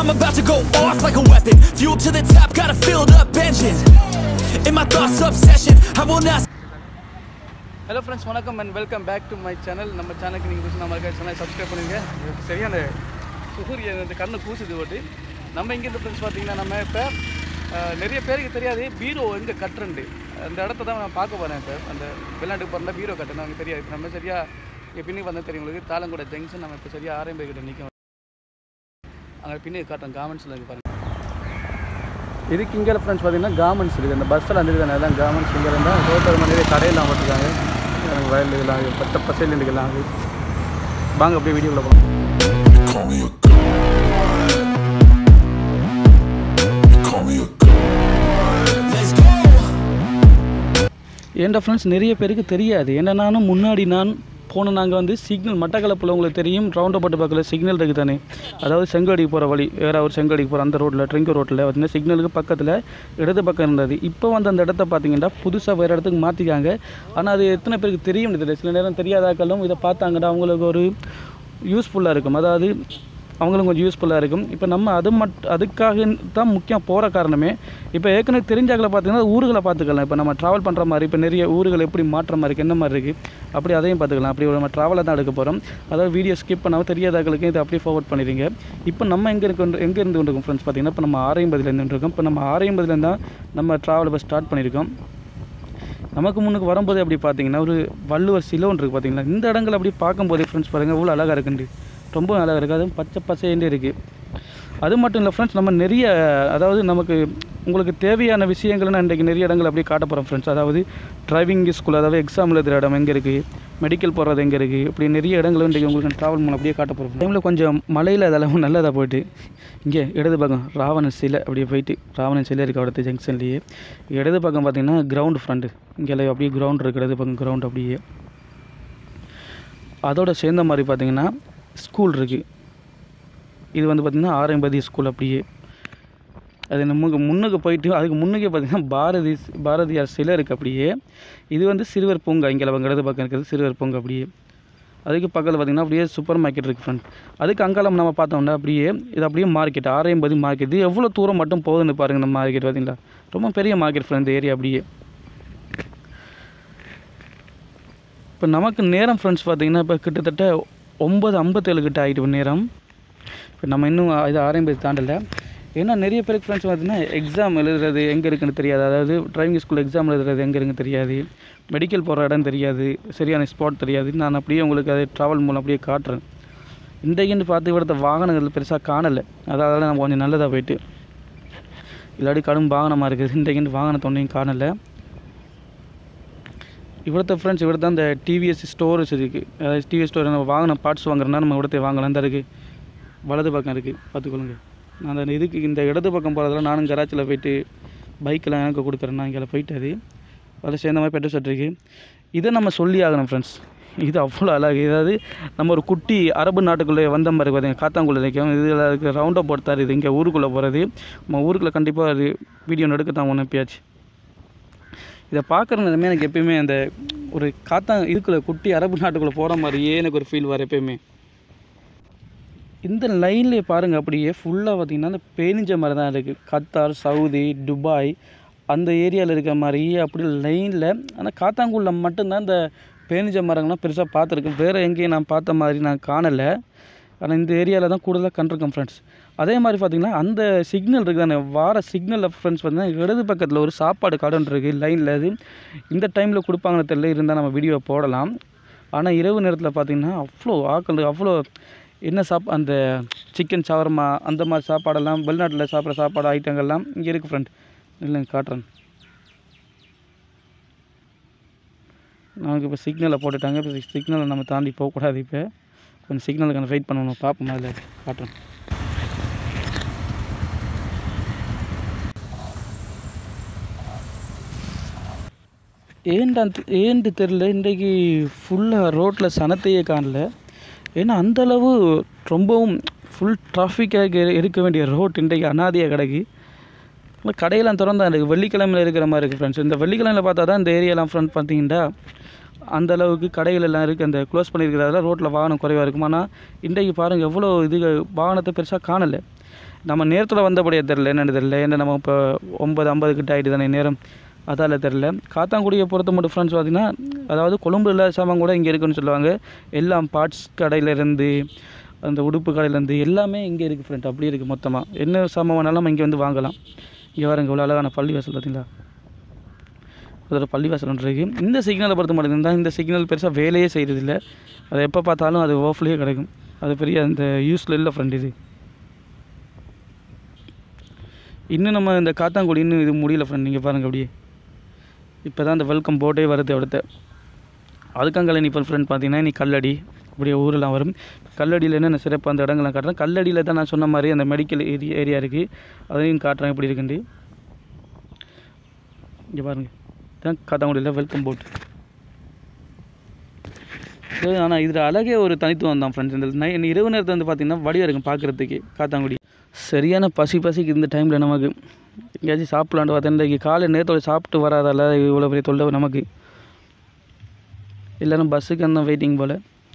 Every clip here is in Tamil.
I'm about to go off like a weapon Fuel to the top, got a filled up engine In my thoughts, obsession I will not hello friends வணக்கம் and welcome back to my channel நம்ம சேனலுக்கு நீங்கள் புதுசு நம்ம இருக்க சேனல் சப்ஸ்கிரைப் பண்ணுங்க இது சரியான சூரியன் இந்த கண்ணு கூசுது ஓட்டு நம்ம இங்கேருந்து ஃப்ரெண்ட்ஸ் பார்த்தீங்கன்னா நம்ம இப்போ நிறைய பேருக்கு தெரியாது பீரோ எங்கே கட்டுறண்டு அந்த இடத்த தான் நான் பார்க்க போகிறேன் இப்போ அந்த வெளிநாட்டுக்கு போகிறேன் பீரோ கட்டணும் நமக்கு தெரியாது இப்ப நம்ம சரியாக இங்கே பின்னுக்கு வந்தால் தெரியும் உங்களுக்கு தாளங்கூட ஜங்ஷன் நம்ம இப்போ சரியாக ஆரம்பி கிட்ட நிற்கும் அங்கே பின்னுக்கு காட்டுறோம் காமெண்ட்ஸில் இருக்கு பாருங்க இதுக்கு இங்கே ஃப்ரெண்ட்ஸ் பார்த்தீங்கன்னா கார்மெண்ட்ஸ் இருக்குது அந்த பஸ்ஸில் அந்த இதுதானே எல்லாம் கார்மெண்ட்ஸ் இங்கே இருந்தால் ரோட்டில் நிறைய கடையெல்லாம் போட்டிருக்காங்க எனக்கு வயல் இதெல்லாம் இருக்குது பச்சை பசையில் இதுக்கெல்லாம் இருக்குது வாங்க அப்படியே வீடியோவில் போகலாம் Call me a god. You call me a god. Let's go ஏன்டா ஃப்ரெண்ட்ஸ் நிறைய பேருக்கு தெரியாது ஏன்னா நானும் முன்னாடி நான் போன நாங்கள் வந்து சிக்னல் மட்டக்களப்பில் உங்களுக்கு தெரியும் ரவுண்டப்பட்டு பக்கத்தில் சிக்னல் இருக்குது தானே அதாவது செங்கடிக்கு போகிற வழி வேறு ஒரு செங்கடிக்கு போகிற அந்த ரோட்டில் ட்ரிங்க் ரோட்டில் பார்த்தீங்கன்னா சிக்னலுக்கு பக்கத்தில் இடது பக்கம் இருந்தது இப்போ வந்து அந்த இடத்த பார்த்தீங்கன்னா புதுசாக வேறு இடத்துக்கு மாற்றிக்காங்க ஆனால் அது எத்தனை பேருக்கு தெரியும் தெரியல சில நேரம் தெரியாதாக்களும் இதை பார்த்தாங்கன்னா அவங்களுக்கு ஒரு யூஸ்ஃபுல்லாக இருக்கும் அதாவது அவங்களும் கொஞ்சம் யூஸ்ஃபுல்லாக இருக்கும் இப்போ நம்ம அது மட் அதுக்காக தான் முக்கியம் போகிற காரணமே இப்போ ஏற்கனவே தெரிஞ்சாக்களை பார்த்தீங்கன்னா ஊர்களை பார்த்துக்கலாம் இப்போ நம்ம ட்ராவல் பண்ணுற மாதிரி இப்போ நிறைய ஊர்கள் எப்படி மாற்ற மாதிரி இருக்குது என்ன மாதிரி இருக்குது அப்படி அதையும் பார்த்துக்கலாம் அப்படி ஒரு நம்ம ட்ராவலை தான் எடுக்க போகிறோம் அதாவது வீடியோ ஸ்கிப் பண்ணாமல் தெரியாதாக்களுக்கு இதை அப்படியே ஃபார்வர்ட் பண்ணிடுங்க இப்போ நம்ம எங்கே இருக்கு எங்கே இருந்து கொண்டிருக்கோம் ஃப்ரெண்ட்ஸ் பார்த்தீங்கன்னா இப்போ நம்ம ஆரையம்பதிலேருந்து இருக்கோம் இப்போ நம்ம ஆரையம்பதிலேருந்து தான் நம்ம ட்ராவல் இப்போ ஸ்டார்ட் பண்ணியிருக்கோம் நமக்கு முன்னுக்கு வரும்போது அப்படி பார்த்தீங்கன்னா ஒரு வள்ளுவர் சிலை ஒன்று இருக்குது பார்த்தீங்களா இந்த இடங்கள் அப்படி பார்க்கும்போதே ஃப்ரெண்ட்ஸ் பாருங்கள் இவ்வளோ அழகாக இருக்குண்டு ரொம்ப அழகாக இருக்குது அதுவும் பச்சை பசையேண்டே இருக்குது அது மட்டும் இல்லை ஃப்ரெண்ட்ஸ் நம்ம நிறைய அதாவது நமக்கு உங்களுக்கு தேவையான விஷயங்கள் நான் இன்றைக்கி நிறைய இடங்கள் அப்படியே காட்ட போகிறோம் ஃப்ரெண்ட்ஸ் அதாவது டிரைவிங் ஸ்கூல் அதாவது எக்ஸாம் எழுதுகிற இடம் எங்கே இருக்குது மெடிக்கல் போகிறது எங்கே இருக்குது இப்படி நிறைய இடங்கள் இன்றைக்கி உங்களுக்கு ட்ராவல் மூலம் அப்படியே காட்ட போகிறோம் டைமில் கொஞ்சம் மலையில் அதெல்லாம் நல்லதாக போயிட்டு இங்கே இடது பக்கம் ராவணன் சிலை அப்படியே போயிட்டு ராவணன் சிலை இருக்குது அடுத்த ஜங்ஷன்லேயே இடது பக்கம் பார்த்தீங்கன்னா கிரவுண்ட் ஃப்ரண்ட்டு இங்கே எல்லாம் அப்படியே கிரவுண்ட் இருக்குது இடது பக்கம் கிரவுண்ட் அப்படியே அதோட சேர்ந்த மாதிரி பார்த்தீங்கன்னா ஸ்கூல் இருக்குது இது வந்து பார்த்திங்கன்னா ஆரம்பதி ஸ்கூல் அப்படியே அது நமக்கு முன்னுக்கு போயிட்டு அதுக்கு முன்னுக்கே பார்த்தீங்கன்னா பாரதி பாரதியார் சிலை இருக்குது அப்படியே இது வந்து சிறுவர் பூங்கா இங்கே அவங்க இடது பக்கம் இருக்கிறது சிறுவர் பூங்கா அப்படியே அதுக்கு பக்கத்தில் பார்த்திங்கன்னா அப்படியே சூப்பர் மார்க்கெட் இருக்குது ஃப்ரெண்ட் அதுக்கு அங்காலம் நம்ம பார்த்தோம்னா அப்படியே இது அப்படியே மார்க்கெட் ஆரையம்பதி மார்க்கெட் இது எவ்வளோ தூரம் மட்டும் போகுதுன்னு பாருங்கள் இந்த மார்க்கெட் பார்த்தீங்களா ரொம்ப பெரிய மார்க்கெட் ஃப்ரெண்ட் இந்த ஏரியா அப்படியே இப்போ நமக்கு நேரம் ஃப்ரெண்ட்ஸ் பார்த்தீங்கன்னா இப்போ கிட்டத்தட்ட ஒம்பது ஐம்பத்தேழு கிட்ட ஆகிட்டு இப்போ நேரம் இப்போ நம்ம இன்னும் இது ஆரம்பி தாண்டலை ஏன்னா நிறைய பேருக்கு ஃப்ரெண்ட்ஸ் பார்த்தீங்கன்னா எக்ஸாம் எழுதுறது எங்கே இருக்குன்னு தெரியாது அதாவது டிரைவிங் ஸ்கூல் எக்ஸாம் எழுதுறது எங்கே இருக்குன்னு தெரியாது மெடிக்கல் போகிற இடம் தெரியாது சரியான ஸ்பாட் தெரியாது நான் அப்படியே உங்களுக்கு அதை ட்ராவல் மூலம் அப்படியே காட்டுறேன் இன்றைக்குன்னு பார்த்து இവിടുത്തെ வாகனங்கள் பெருசாக காணலை அதாவது நம்ம கொஞ்சம் நல்லதாக போயிட்டு இல்லாட்டி கடும் வாகனமாக இருக்குது இன்றைக்குன்னு வாகனத்தை ஒன்றையும் காணலை இവിടുത്തെ ஃப்ரெண்ட்ஸ் இவிட தான் இந்த டிவிஎஸ் ஸ்டோரேஜ் இருக்குது அதாவது டிவிஎஸ் ஸ்டோர் நம்ம வாங்கின பார்ட்ஸ் வாங்குறதுனா நம்ம இவிடத்தை வாங்கலாம் இந்த இருக்குது வலது பக்கம் இருக்குது பார்த்துக்கொள்ளுங்க நான் அந்த இதுக்கு இந்த இடது பக்கம் போகிறதுல நானும் கராச்சியில் போயிட்டு பைக்கெல்லாம் எனக்கு கொடுக்குறேன் நான் இங்கே போயிட்டு அது அதில் சேர்ந்த மாதிரி பெட்ரோல் செட் இருக்குது இதை நம்ம சொல்லி ஆகணும் ஃப்ரெண்ட்ஸ் இது அவ்வளோ அழகு ஏதாவது நம்ம ஒரு குட்டி அரபு நாட்டுக்குள்ளே வந்த மாதிரி பார்த்தீங்க காத்தாங்குள்ள நிற்கும் இதில் இருக்க ரவுண்ட் அப் போட்டார் இது இங்கே ஊருக்குள்ளே போகிறது நம்ம ஊருக்குள்ளே கண்டிப்பாக அது வீடியோ எடுக்க தான் ஒன்று எப்பயாச்சு இதை பார்க்குற நேரமே எனக்கு எப்பயுமே அந்த ஒரு காத்தா இதுக்குள்ளே குட்டி அரபு நாட்டுக்குள்ளே போகிற மாதிரியே எனக்கு ஒரு ஃபீல் வர எப்பயுமே இந்த லைன்லேயே பாருங்கள் அப்படியே ஃபுல்லாக பார்த்தீங்கன்னா அந்த பேனிஞ்ச மாதிரி தான் இருக்குது கத்தார் சவுதி துபாய் அந்த ஏரியாவில் இருக்க மாதிரியே அப்படி லைனில் ஆனால் காத்தாங்குள்ள மட்டும்தான் இந்த பேனிஞ்ச மரங்கள்லாம் பெருசாக பார்த்துருக்கேன் வேறு எங்கேயும் நான் பார்த்த மாதிரி நான் காணலை ஆனால் இந்த ஏரியாவில் தான் கூடுதலாக கண்டிருக்கேன் ஃப்ரெண்ட்ஸ் அதே மாதிரி பார்த்தீங்கன்னா அந்த சிக்னல் இருக்குது தானே வார சிக்னலில் ஃப்ரெண்ட்ஸ் பார்த்தீங்கன்னா இடது பக்கத்தில் ஒரு சாப்பாடு கடன் இருக்குது லைனில் அது இந்த டைமில் கொடுப்பாங்கன்னு தெரியல இருந்தால் நம்ம வீடியோ போடலாம் ஆனால் இரவு நேரத்தில் பார்த்தீங்கன்னா அவ்வளோ ஆக்கள் அவ்வளோ என்ன சாப் அந்த சிக்கன் சவர்மா அந்த மாதிரி சாப்பாடெல்லாம் வெளிநாட்டில் சாப்பிட்ற சாப்பாடு ஐட்டங்கள்லாம் இங்கே இருக்குது ஃப்ரெண்ட் இல்லைங்க காட்டுறேன் நமக்கு இப்போ சிக்னலை போட்டுட்டாங்க இப்போ சிக்னலை நம்ம தாண்டி போகக்கூடாது இப்போ கொஞ்சம் சிக்னலுக்கு வெயிட் பண்ணணும் பார்ப்போம் அதில் காட்டுறேன் ஏன்டா ஏன்ட்டு தெரில இன்றைக்கு ஃபுல்லாக ரோட்டில் சனத்தையே காணல ஏன்னா அந்தளவு ரொம்பவும் ஃபுல் டிராஃபிக்காக இருக்க வேண்டிய ரோட் இன்றைக்கு அனாதையாக கிடக்கு ஆனால் கடையெல்லாம் திறந்தா இருக்குது வெள்ளிக்கிழமையில் இருக்கிற மாதிரி இருக்குது ஃப்ரெண்ட்ஸ் இந்த வெள்ளிக்கிழமையில் பார்த்தா தான் இந்த ஏரியாலாம் ஃப்ரெண்ட் பார்த்தீங்கன்னா அந்த அளவுக்கு கடைகள் எல்லாம் இருக்குது அந்த க்ளோஸ் பண்ணியிருக்கிறதால ரோட்டில் வாகனம் குறைவாக இருக்கும் ஆனால் இன்றைக்கு பாருங்கள் எவ்வளோ இது வாகனத்தை பெருசாக காணலை நம்ம நேரத்தில் வந்தபடியே தெரில என்னென்னு தெரில ஏன்னா நம்ம இப்போ ஒம்பது ஐம்பது கிட்ட ஆகிட்டு தானே நேரம் அதால் தெரில காத்தாங்குடியை பொறுத்த மட்டும் ஃப்ரெண்ட்ஸ் பார்த்திங்கன்னா அதாவது கொழும்பு இல்லாத சாமான் கூட இங்கே இருக்குன்னு சொல்லுவாங்க எல்லாம் பார்ட்ஸ் கடையிலேருந்து அந்த உடுப்பு கடையிலேருந்து எல்லாமே இங்கே இருக்குது ஃப்ரெண்ட் அப்படி இருக்குது மொத்தமாக என்ன சாமான் வேணாலும் நம்ம இங்கே வந்து வாங்கலாம் இங்கே பாருங்க இவ்வளோ அழகான பள்ளி வாசல் பார்த்தீங்களா அதோட பள்ளிவாசல் ஒன்று இருக்குது இந்த சிக்னலை பொறுத்த மட்டும் தான் இந்த சிக்னல் பெருசாக வேலையே செய்கிறதில்ல அதை எப்போ பார்த்தாலும் அது ஓஃப்லேயே கிடக்கும் அது பெரிய அந்த யூஸில் இல்லை ஃப்ரெண்ட் இது இன்னும் நம்ம இந்த காத்தாங்குடி இன்னும் இது முடியல ஃப்ரெண்ட் நீங்கள் பாருங்கள் அப்படியே இப்போ தான் இந்த வெல்கம் போட்டே வருது அடுத்த அதுக்காங்கல நீ இப்போ ஃப்ரெண்ட் பார்த்தீங்கன்னா நீ கல்லடி இப்படியே ஊரெல்லாம் வரும் கல்லடியில் என்னென்ன சிறப்பு அந்த இடங்கள்லாம் காட்டுறேன் கல்லடியில் தான் நான் சொன்ன மாதிரி அந்த மெடிக்கல் ஏரியா ஏரியா இருக்குது அதையும் காட்டுறேன் எப்படி இருக்குண்டு இங்கே பாருங்கள் தான் காத்தாங்குடியில் வெல்கம் போட் ஆனால் இதில் அழகே ஒரு தனித்துவம் தான் ஃப்ரெண்ட்ஸ் இந்த நை இரவு நேரத்தில் வந்து பார்த்திங்கன்னா வடிவாக இருக்கும் பார்க்குறதுக்கு காத்தாங்குடி சரியான பசி பசிக்கு இந்த டைமில் நமக்கு எங்கேயாச்சும் சாப்பிட்லான்னு பார்த்தா இன்றைக்கி காலை நேரத்தோட சாப்பிட்டு வராதால இவ்வளோ பெரிய தொல்லை நமக்கு எல்லோரும் பஸ்ஸுக்கு அந்த வெயிட்டிங் போல்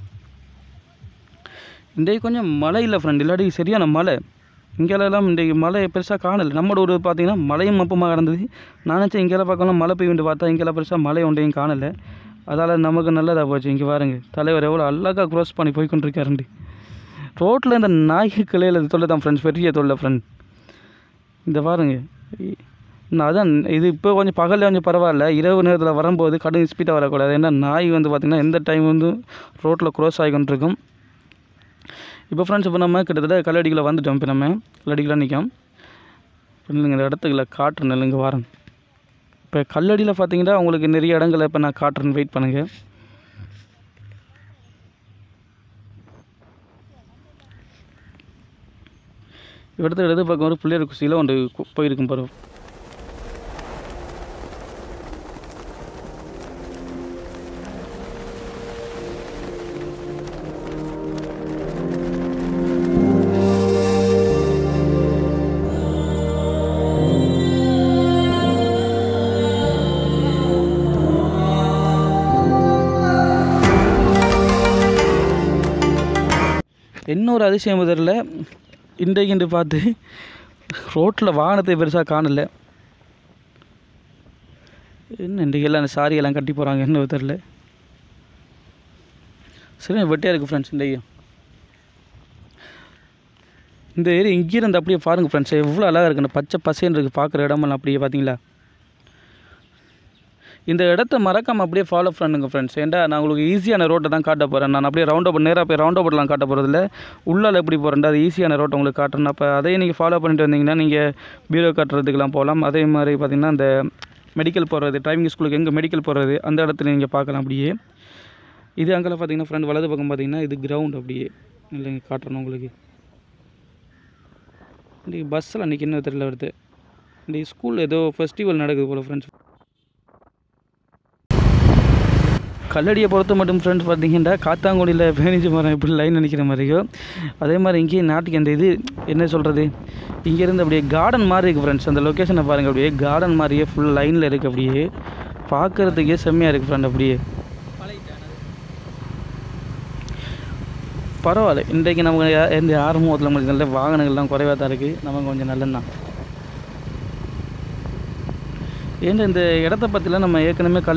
இன்றைக்கு கொஞ்சம் மழை இல்லை ஃப்ரெண்ட் இல்லாட்டி சரியான மழை இங்கெல்லாம் இன்றைக்கு மழை பெருசாக காணலை நம்மளோட ஊர் பார்த்தீங்கன்னா மழையும் மப்பமாக கிடந்தது நான் நினச்சேன் இங்கெல்லாம் பார்க்கலாம் மழை பெய்யுண்டு பார்த்தா இங்கெல்லாம் பெருசாக மழை ஒன்றையும் காணலை அதால் நமக்கு நல்லதாக போச்சு இங்கே பாருங்க தலைவர் எவ்வளோ அழகாக க்ரோஸ் பண்ணி போய் கொண்டிருக்காருண்டு ரோட்டில் இந்த நாய்க்கிளையில் தொல்லை தான் ஃப்ரெண்ட்ஸ் பெரிய தொல்லை ஃப்ரெண்ட் இந்த பாருங்க இ- நான் அதான் இது இப்போ கொஞ்சம் பகலில் கொஞ்சம் பரவாயில்ல இரவு நேரத்தில் வரும்போது கடும் ஸ்பீடாக வரக்கூடாது ஏன்னா நாய் வந்து பார்த்திங்கன்னா எந்த டைம் வந்து ரோட்டில் க்ரோஸ் ஆகி கொண்டிருக்கும் இப்போ ஃப்ரெண்ட்ஸ் இப்போ நம்ம கிட்டத்தட்ட கல்லடிகளை வந்துட்டோம் இப்போ நம்ம கல்லடிக்கெலாம் நிற்கும் இப்போ நில்லுங்க இந்த இடத்துக்குள்ள காட்டுறேன் நில்லுங்க வாரேன் இப்போ கல்லடியில் பார்த்தீங்கன்னா உங்களுக்கு நிறைய இடங்களை இப்போ நான் காட்டுறேன் வெயிட் பண்ணுங்கள் இடத்துக்கு இடது பக்கம் ஒரு பிள்ளையார் குசியில் ஒன்று கு- போயிருக்கும் பாரு என்ன ஒரு அதிசயம் தெரியல இன்றைக்கு பார்த்து ரோட்டில் வாகனத்தை பெருசாக காணல என்ன இன்றைக்கு எல்லாம் அந்த சாரி எல்லாம் கட்டி போகிறாங்க என்ன தெரில சரி வெட்டியாக இருக்குது ஃப்ரெண்ட்ஸ் இன்றைக்கு இந்த ஏரியா இங்கேருந்து அப்படியே பாருங்கள் ஃப்ரெண்ட்ஸ் எவ்வளோ அழகாக இருக்கு அந்த பச்சை பசேன்னு இருக்குது பார்க்குற இடமெல்லாம் அப்படியே பார்த்தீங்களா இந்த இடத்த மறக்காம அப்படியே ஃபாலோ பண்ணுங்க ஃப்ரெண்ட்ஸ் ஏன்டா நான் உங்களுக்கு ஈஸியான ரோட்டை தான் காட்ட போகிறேன் நான் அப்படியே ரவுண்ட் அப் நேராக போய் ரவுண்ட் அப்லாம் காட்ட போகிறதில்ல உள்ளால எப்படி போகிறேன்டா அது ஈஸியான ரோட்டை உங்களுக்கு காட்டுறேன் அப்போ அதையும் நீங்கள் ஃபாலோ பண்ணிட்டு வந்தீங்கன்னா நீங்கள் பீரோ கட்டுறதுக்கெலாம் போகலாம் அதே மாதிரி பார்த்தீங்கன்னா அந்த மெடிக்கல் போகிறது டிரைவிங் ஸ்கூலுக்கு எங்கே மெடிக்கல் போகிறது அந்த இடத்துல நீங்கள் பார்க்கலாம் அப்படியே இது அங்கெல்லாம் பார்த்தீங்கன்னா ஃப்ரெண்ட் வலது பக்கம் பார்த்தீங்கன்னா இது கிரவுண்ட் அப்படியே இல்லைங்க காட்டுறேன் உங்களுக்கு இன்றைக்கி பஸ்ஸில் அன்றைக்கி என்ன தெரியல வருது இன்றைக்கி ஸ்கூலில் ஏதோ ஃபெஸ்டிவல் நடக்குது போல் ஃப்ரெண்ட்ஸ் கல்லடியை பொறுத்த மட்டும் ஃப்ரெண்ட்ஸ் பார்த்தீங்கன்னா காத்தாங்குடியில் பேனிச்சு மரம் எப்படி லைன் நினைக்கிற மாதிரியோ அதே மாதிரி இங்கேயும் நாட்டுக்கு அந்த இது என்ன சொல்கிறது இங்கேருந்து அப்படியே கார்டன் மாதிரி இருக்குது ஃப்ரெண்ட்ஸ் அந்த லொக்கேஷனை பாருங்கள் அப்படியே கார்டன் மாதிரியே ஃபுல் லைனில் இருக்குது அப்படியே பார்க்குறதுக்கே செம்மையாக இருக்குது ஃப்ரெண்ட் அப்படியே பரவாயில்ல இன்றைக்கு நமக்கு யா- எந்த ஆரம்பத்தில் நம்மளுக்கு நல்ல வாகனங்கள்லாம் குறைவாக தான் இருக்குது நமக்கு கொஞ்சம் நல்லதுதான் ஏன்னா இந்த இடத்த பற்றிலாம் நம்ம ஏற்கனவே கல்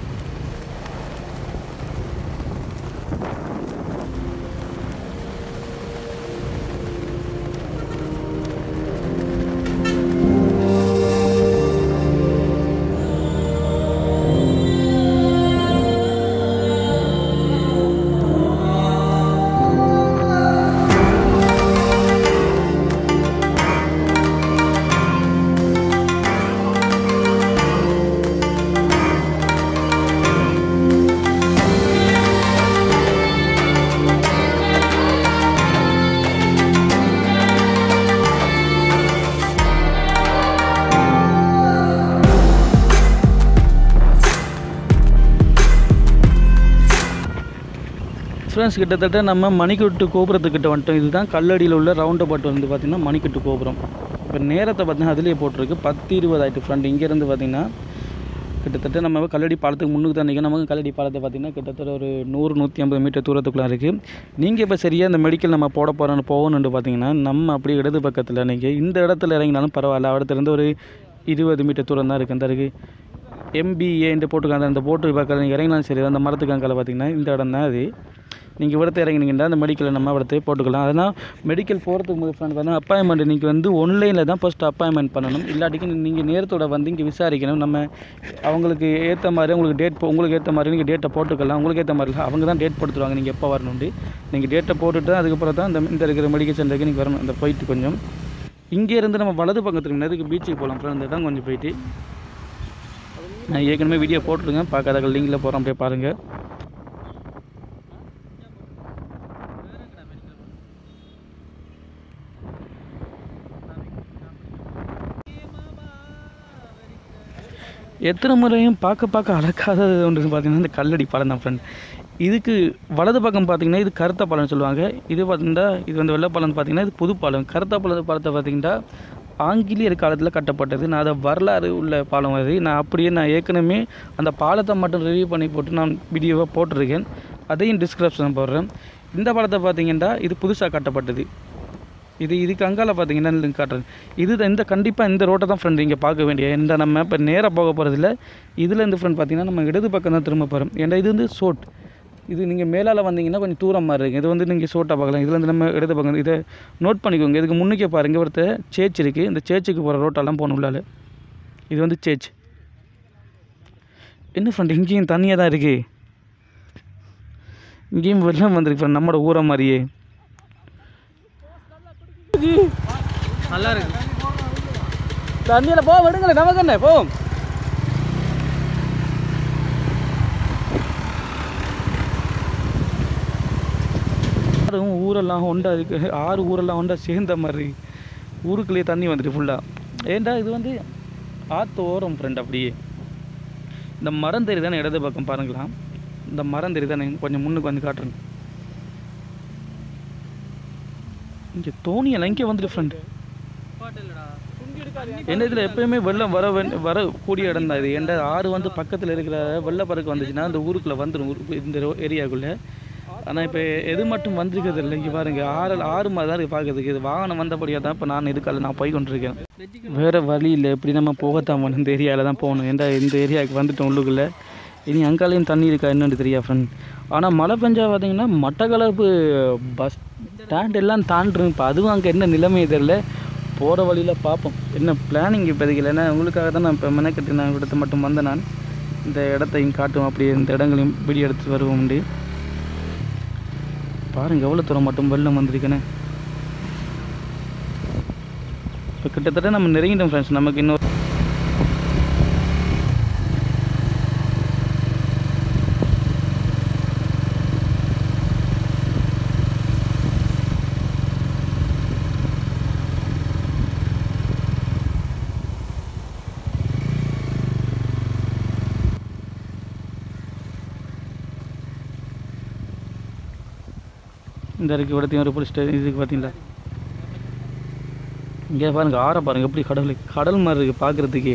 ஃப்ரெண்ட்ஸ் கிட்டத்தட்ட நம்ம மணிக்கட்டு கோபுரத்துக்கிட்ட வந்துட்டோம் இதுதான் கல்லடியில் உள்ள ரவுண்ட் அபவுட் வந்து பார்த்திங்கன்னா மணிக்கட்டு கோபுரம் இப்போ நேரத்தை பார்த்தீங்கன்னா அதுலேயே போட்டிருக்கு பத்து இருபது ஆயிட்டு ஃப்ரெண்ட் இங்கேருந்து பார்த்தீங்கன்னா கிட்டத்தட்ட நம்ம கல்லடி பாலத்துக்கு முன்னுக்கு தான் நிற்கும் நமக்கு கல்லடி பாலத்தை பார்த்திங்கன்னா கிட்டத்தட்ட ஒரு நூறு நூற்றி ஐம்பது மீட்டர் தூரத்துக்குள்ளே இருக்குது நீங்கள் இப்போ சரியாக இந்த மெடிக்கல் நம்ம போட போகிறோன்னு போகணுன்னு பார்த்தீங்கன்னா நம்ம அப்படியே இடது பக்கத்தில் நீங்கள் இந்த இடத்துல இறங்கினாலும் பரவாயில்ல இடத்துலேருந்து ஒரு இருபது மீட்டர் தூரம் தான் இருக்குது அந்த இருக்குது எம்பிஏன்ட்டு போட்டுருக்காங்க அந்த போட்டு பக்கத்தில் நீங்கள் இறங்கினாலும் சரி அந்த மரத்துக்கு அங்கால பார்த்தீங்கன்னா இந்த இடம் தான் அது நீங்கள் இവിടുത്തെ இறங்கினீங்கன்னா அந்த மெடிக்கலை நம்ம இവിടുത്തെ போட்டுக்கலாம் அதனால் மெடிக்கல் போகிறதுக்கு முதல் ஃப்ரெண்ட் பார்த்தீங்கன்னா அப்பாயின்மெண்ட் நீங்கள் வந்து ஒன்லைனில் தான் ஃபஸ்ட் அப்பாயின்மெண்ட் பண்ணணும் இல்லாட்டிக்கு நீங்கள் நேரத்தோட வந்து இங்கே விசாரிக்கணும் நம்ம அவங்களுக்கு ஏற்ற மாதிரி உங்களுக்கு டேட் உங்களுக்கு ஏற்ற மாதிரி நீங்கள் டேட்டை போட்டுக்கலாம் உங்களுக்கு ஏற்ற மாதிரி இல்லை அவங்க தான் டேட் போட்டுருவாங்க நீங்கள் எப்போ வரணும்னு நீங்கள் டேட்டை போட்டுட்டு அதுக்கப்புறம் தான் இந்த இந்த இருக்கிற மெடிக்கல் சென்டருக்கு நீங்கள் வரணும் இந்த போயிட்டு கொஞ்சம் இங்கே இருந்து நம்ம வலது பக்கத்துக்கு நேரத்துக்கு பீச்சுக்கு போகலாம் ஃப்ரெண்ட் இந்த இடம் கொஞ்சம் போயிட்டு நான் ஏற்கனவே வீடியோ போட்டுருங்க பார்க்காத லிங்கில் போகிறோம் அப்படியே பாருங்கள் எத்தனை முறையும் பார்க்க பார்க்க அழகாதது ஒன்று பார்த்தீங்கன்னா இந்த கல்லடி பாலம் தான் ஃப்ரெண்ட் இதுக்கு வலது பக்கம் பார்த்தீங்கன்னா இது கருத்த பாலம்னு சொல்லுவாங்க இது பார்த்தீங்கன்னா இது வந்து வெள்ளை பாலம் பார்த்தீங்கன்னா இது புது பாலம் கருத்த பாலம் பாலத்தை பார்த்தீங்கன்னா ஆங்கிலேயர் காலத்தில் கட்டப்பட்டது நான் அதை வரலாறு உள்ள பாலம் அது நான் அப்படியே நான் ஏற்கனவே அந்த பாலத்தை மட்டும் ரிவ்யூ பண்ணி போட்டு நான் வீடியோவாக போட்டிருக்கேன் அதையும் டிஸ்கிரிப்ஷன் போடுறேன் இந்த பாலத்தை பார்த்தீங்கன்னா இது புதுசாக கட்டப்பட்டது இது இதுக்கு அங்கால பார்த்தீங்கன்னா லிங்க் காட்டுறேன் இது தான் இந்த கண்டிப்பாக இந்த ரோட்டை தான் ஃப்ரெண்ட் இங்கே பார்க்க வேண்டிய இந்த நம்ம இப்போ நேராக போக போகிறதில்ல இதில் இந்த ஃப்ரெண்ட் பார்த்தீங்கன்னா நம்ம இடது பக்கம் தான் திரும்ப போகிறோம் ஏன்னா இது வந்து சோட் இது நீங்கள் மேலால் வந்தீங்கன்னா கொஞ்சம் தூரம் மாதிரி இருக்குது இது வந்து நீங்கள் சோட்டாக பார்க்கலாம் இதில் வந்து நம்ம இடது பக்கம் இதை நோட் பண்ணிக்கோங்க இதுக்கு முன்னுக்கே பாருங்க ஒருத்தர் சேச் இருக்குது இந்த சேச்சுக்கு போகிற ரோட்டெல்லாம் போகணும் உள்ளால இது வந்து சேச் என்ன ஃப்ரெண்ட் இங்கேயும் தண்ணியாக தான் இருக்குது இங்கேயும் வெள்ளம் வந்திருக்கு ஃப்ரெண்ட் நம்மளோட ஊரை மாதிரியே நல்லா இருக்கு தண்ணியில் போ விடுங்களேன் நமக்கு என்ன போ ஆறும் ஊரெல்லாம் ஒண்டா இருக்கு ஆறு ஊரெல்லாம் ஒண்டா சேர்ந்த மாதிரி ஊருக்குள்ளேயே தண்ணி வந்துட்டு ஃபுல்லாக ஏன்டா இது வந்து ஆற்று ஓரம் ஃப்ரெண்ட் அப்படியே இந்த மரம் தெரியுதானே இடது பக்கம் பாருங்களாம் இந்த மரம் தெரியுதானே கொஞ்சம் முன்னுக்கு வந்து காட்டுறேன் இங்கே தோணியெல்லாம் இங்கே வந்துட்டு ஃப்ரெண்டு என்ன இதில் எப்பயுமே வெள்ளம் வர வேண்டி வரக்கூடிய இடம் தான் இது ஏன்டா ஆறு வந்து பக்கத்தில் இருக்கிற வெள்ளப்பறக்கு வந்துச்சுன்னா அந்த ஊருக்குள்ளே வந்துடும் ஊரு இந்த ஏரியாவுக்குள்ளே ஆனால் இப்போ எது மட்டும் வந்திருக்கிறது இல்லை இங்கே பாருங்க ஆறு ஆறு மாதிரி தான் இருக்குது பார்க்கறதுக்கு இது வாகனம் வந்தபடியாக தான் இப்போ நான் இதுக்கால நான் போய் கொண்டிருக்கேன் வேறு வழி இல்லை எப்படி நம்ம போகத்தான் வேணும் இந்த ஏரியாவில் தான் போகணும் ஏன்டா இந்த ஏரியாவுக்கு வந்துட்டோம் உள்ளுக்குள்ளே இனி அங்காலையும் தண்ணி இருக்கா என்னன்னு தெரியா ஃப்ரெண்ட் ஆனால் மழை பெஞ்சா பார்த்தீங்கன்னா மட்டக்களப்பு பஸ் ஸ்டாண்ட் எல்லாம் தாண்டுறோம் இப்போ அதுவும் அங்கே என்ன நிலைமை தெரியல போகிற வழியில் பார்ப்போம் என்ன பிளானிங் இப்போதைக்கு இல்லை ஏன்னா உங்களுக்காக தான் நான் இப்போ மெனக்கட்டு நான் இடத்த மட்டும் வந்தேன் நான் இந்த இடத்தையும் காட்டும் அப்படியே இந்த இடங்களையும் வீடியோ எடுத்து வருவோம் உண்டு பாருங்க எவ்வளோ தூரம் மட்டும் வெள்ளம் வந்திருக்கேன்னு இப்போ கிட்டத்தட்ட நம்ம நெருங்கிட்டோம் ஃப்ரெண்ட்ஸ் நமக்கு இன்னொரு இந்த இருக்கு இடத்தையும் ஒரு போலீஸ் ஸ்டேஷன் இதுக்கு பார்த்தீங்களா இங்கே பாருங்க ஆறை பாருங்க எப்படி கடல் கடல் மாதிரி இருக்குது பார்க்குறதுக்கே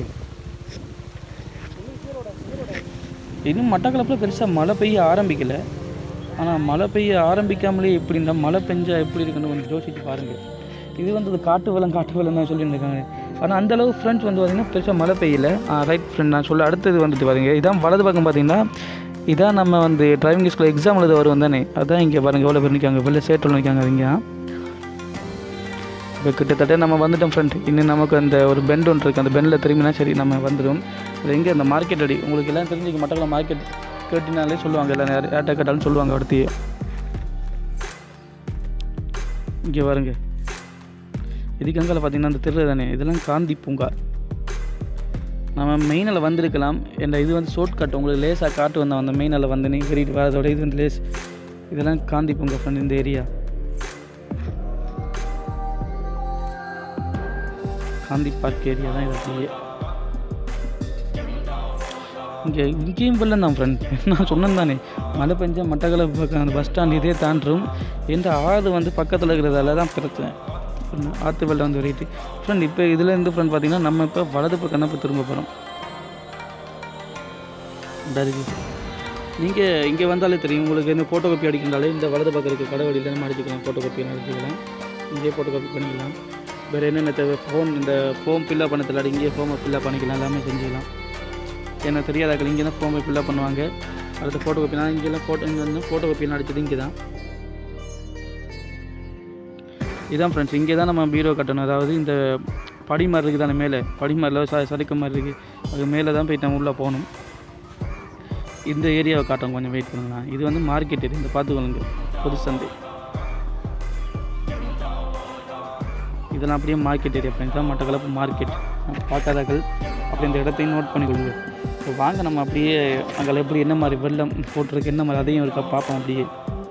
இன்னும் மட்டக்களப்பில் பெருசாக மழை பெய்ய ஆரம்பிக்கலை ஆனால் மழை பெய்ய ஆரம்பிக்காமலே எப்படின்னா மழை பெஞ்சா எப்படி இருக்குன்னு கொஞ்சம் யோசிச்சு பாருங்கள் இது வந்து அது காட்டு வெள்ளம் காட்டு வெள்ளம் தான் சொல்லிட்டு இருக்காங்க ஆனால் அந்த அளவு ஃப்ரெண்ட்ஸ் வந்து பார்த்திங்கன்னா பெருசாக மழை பெய்யல ரைட் ஃப்ரெண்ட் நான் சொல்ல அடுத்தது வந்துட்டு பாருங்க இதான் வலது பக்கம் பார்த்தீங்கன்னா இதான் நம்ம வந்து டிரைவிங் ஸ்கூல் எக்ஸாம் எழுத வருவோம் தானே அதான் இங்கே பாருங்கள் எவ்வளோ பேர் நிற்காங்க வெளில சேட்டில் நிற்காங்க இங்கே இப்போ கிட்டத்தட்ட நம்ம வந்துட்டோம் ஃப்ரெண்ட் இன்னும் நமக்கு அந்த ஒரு பெண்ட் ஒன்று இருக்குது அந்த பெண்டில் திரும்பினா சரி நம்ம வந்துடும் அது எங்கே அந்த மார்க்கெட் அடி உங்களுக்கு எல்லாம் தெரிஞ்சுக்க மட்டக்கள மார்க்கெட் கேட்டினாலே சொல்லுவாங்க எல்லாம் யார் யார்கிட்ட கேட்டாலும் சொல்லுவாங்க அடுத்தையே இங்கே பாருங்க இதுக்கு அங்கே பார்த்தீங்கன்னா அந்த தெரு தானே இதெல்லாம் காந்தி பூங்கா நம்ம மெயினில் வந்திருக்கலாம் என்ற இது வந்து ஷார்ட் கட் உங்களுக்கு லேசாக காட்டு வந்தோம் அந்த மெயினில் வந்து நீங்கள் ஏறிட்டு வரதோட இது வந்து லேஸ் இதெல்லாம் காந்தி பூங்கா ஃப்ரெண்ட் இந்த ஏரியா காந்தி பார்க் ஏரியா தான் இது அப்படியே இங்கே இங்கேயும் வெள்ளம் தான் ஃப்ரெண்ட் நான் சொன்னேன் தானே மழை பெஞ்சா மட்டக்களப்பு பக்கம் அந்த பஸ் ஸ்டாண்ட் இதே தாண்டும் எந்த ஆறு வந்து பக்கத்தில் இருக்கிறதால தான் பிரச்சனை ஆற்று வெள்ளம் வந்து வெரைட்டி ஃப்ரெண்ட் இப்போ இதுலேருந்து ஃப்ரெண்ட் பார்த்தீங்கன்னா நம்ம இப்போ வலது பக்கம் தான் இப்போ திரும்ப போகிறோம் இந்த இருக்குது நீங்கள் இங்கே வந்தாலே தெரியும் உங்களுக்கு இந்த ஃபோட்டோ காப்பி அடிக்கின்றாலே இந்த வலது பக்கம் இருக்க கடை வழியில் நம்ம அடிச்சுக்கலாம் ஃபோட்டோ காப்பி அடிச்சுக்கலாம் இங்கேயே ஃபோட்டோ காப்பி பண்ணிக்கலாம் வேறு என்னென்ன தேவை ஃபோன் இந்த ஃபோம் ஃபில்லப் பண்ணதில் இங்கேயே ஃபோமை ஃபில்லப் பண்ணிக்கலாம் எல்லாமே செஞ்சுக்கலாம் எனக்கு தெரியாதாக்கள் இங்கே தான் ஃபோமை ஃபில்லப் பண்ணுவாங்க அடுத்த ஃபோட்டோ காப்பி நான் இங்கெல்லாம் ஃபோட்டோ இங்கே வந்து ஃபோட்டோ காப்பிலாம் அடிச்சது இங்கே தான் இதான் ஃப்ரெண்ட்ஸ் இங்கே தான் நம்ம பீரோ கட்டணும் அதாவது இந்த படி மாதிரி இருக்குது தானே மேலே படி மாதிரில ச சறுக்க மாதிரி இருக்குது அது மேலே தான் போயிட்டு நம்ம உள்ளே போகணும் இந்த ஏரியாவை காட்டும் கொஞ்சம் வெயிட் பண்ணுங்களா இது வந்து மார்க்கெட் ஏரியா இந்த பார்த்துக்கொள்ளுங்க பொது சந்தை இதெல்லாம் அப்படியே மார்க்கெட் ஏரியா ஃப்ரெண்ட்ஸ் தான் மட்டக்களப்பு மார்க்கெட் பார்க்காதாக்கள் அப்படி இந்த இடத்தையும் நோட் பண்ணிக்கொள்ளுங்க இப்போ வாங்க நம்ம அப்படியே அங்கே எப்படி என்ன மாதிரி வெள்ளம் போட்டிருக்கு என்ன மாதிரி அதையும் இருக்கா பார்ப்போம் அப்படியே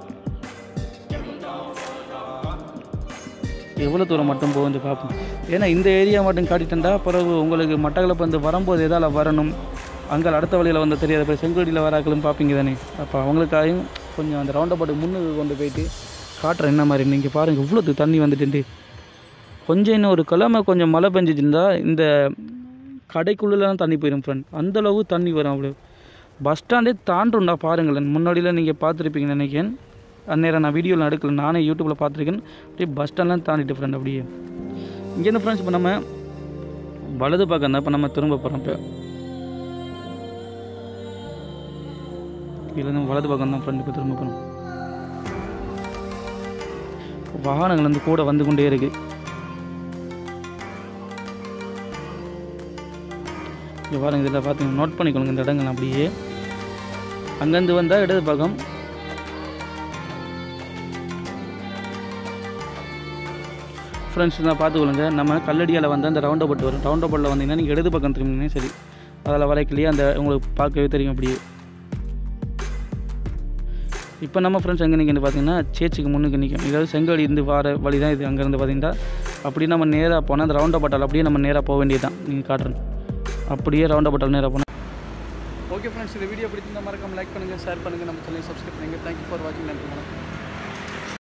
எவ்வளோ தூரம் மட்டும் போகுது பார்ப்போம் ஏன்னா இந்த ஏரியா மட்டும் காட்டிட்டா பிறகு உங்களுக்கு மட்டக்களப்பு வந்து வரும்போது எதால் வரணும் அங்கே அடுத்த வழியில் வந்து தெரியாத போய் செங்கோடியில் வராக்களும் பார்ப்பீங்க தானே அப்போ அவங்களுக்காகவும் கொஞ்சம் அந்த ரவுண்டை போட்டு முன்னுக்கு கொண்டு போயிட்டு காட்டுறேன் என்ன மாதிரி நீங்கள் பாருங்கள் இவ்வளோது தண்ணி வந்துட்டு கொஞ்சம் இன்னும் ஒரு கிழமை கொஞ்சம் மழை பெஞ்சிருந்தா இந்த கடைக்குள்ளெலாம் தண்ணி போயிடும் ஃப்ரெண்ட் அந்தளவு தண்ணி வரும் அவ்வளோ பஸ் ஸ்டாண்டே தாண்டுண்டா பாருங்களேன் முன்னாடியில் நீங்கள் பார்த்துருப்பீங்கன்னு நினைக்கிறேன் அந்நேரம் நான் வீடியோவில் எடுக்கல நானே யூடியூப்பில் பார்த்துருக்கேன் அப்படியே பஸ் ஸ்டாண்ட்லாம் தாண்டிட்டு ஃப்ரெண்ட் அப்படியே இங்கேருந்து ஃப்ரெண்ட்ஸ் இப்போ நம்ம வலது பக்கம் தான் இப்போ நம்ம திரும்ப போகிறோம் இப்போ இதுலேருந்து வலது பக்கம் தான் ஃப்ரெண்ட் இப்போ திரும்ப போகிறோம் வாகனங்கள் வந்து கூட வந்து கொண்டே இருக்குது இங்கே பாருங்க இதில் பார்த்துங்க நோட் பண்ணிக்கொள்ளுங்க இந்த இடங்கள் அப்படியே அங்கேருந்து வந்தால் இடது பக்கம் ஃப்ரெண்ட்ஸ் நான் பார்த்துக்கொள்ளுங்க நம்ம கல்லடியால் வந்து அந்த ரவுண்ட் போட்டு வரும் ரவுண்ட் போட்டில் வந்தீங்கன்னா நீங்கள் இடது பக்கம் திரும்பினீங்கன்னா சரி அதில் வரைக்கலையே அந்த உங்களுக்கு பார்க்கவே தெரியும் அப்படியே இப்போ நம்ம ஃப்ரெண்ட்ஸ் எங்கே நிற்கின்னு பார்த்தீங்கன்னா சேச்சுக்கு முன்னுக்கு நிற்கும் இதாவது செங்கோடி இருந்து வார வழி தான் இது அங்கேருந்து பார்த்தீங்கன்னா அப்படியே நம்ம நேராக போனால் அந்த ரவுண்ட் பட்டால் அப்படியே நம்ம நேராக போக வேண்டியது தான் நீங்கள் காட்டுறேன் அப்படியே ரவுண்ட் பட்டால் நேராக போனால் ஓகே ஃப்ரெண்ட்ஸ் இந்த வீடியோ பிடிச்சிருந்தா மறக்காம லைக் பண்ணுங்கள் ஷேர் பண்ணுங்கள் நம்ம சேனலை சப்ஸ்கிரைப் பண்ணுங்கள் தேங்க்யூ ஃபார் வாட்சிங் நன்றி வணக்கம்